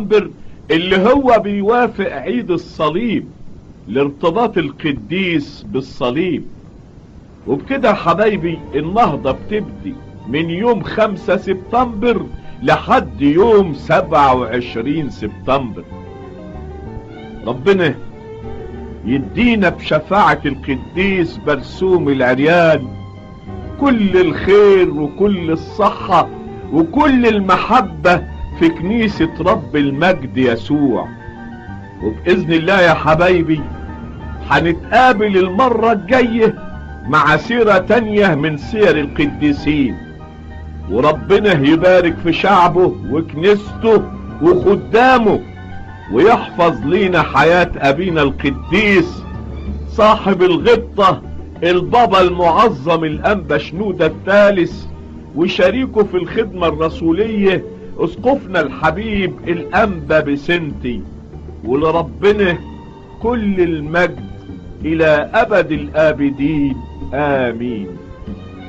سبتمبر اللي هو بيوافق عيد الصليب لارتباط القديس بالصليب وبكده حبايبي النهضة بتبدي من يوم خمسة سبتمبر لحد يوم سبعة وعشرين سبتمبر ربنا يدينا بشفاعة القديس برسوم العريان كل الخير وكل الصحة وكل المحبة في كنيسة رب المجد يسوع وبإذن الله يا حبايبي هنتقابل المرة الجاية مع سيرة تانية من سير القديسين وربنا يبارك في شعبه وكنيسته وخدامه ويحفظ لينا حياة أبينا القديس صاحب الغبطة البابا المعظم الأنبا شنودة الثالث وشريكه في الخدمة الرسولية اسقفنا الحبيب الأنبا بسنتي ولربنا كل المجد إلى أبد الآبدين آمين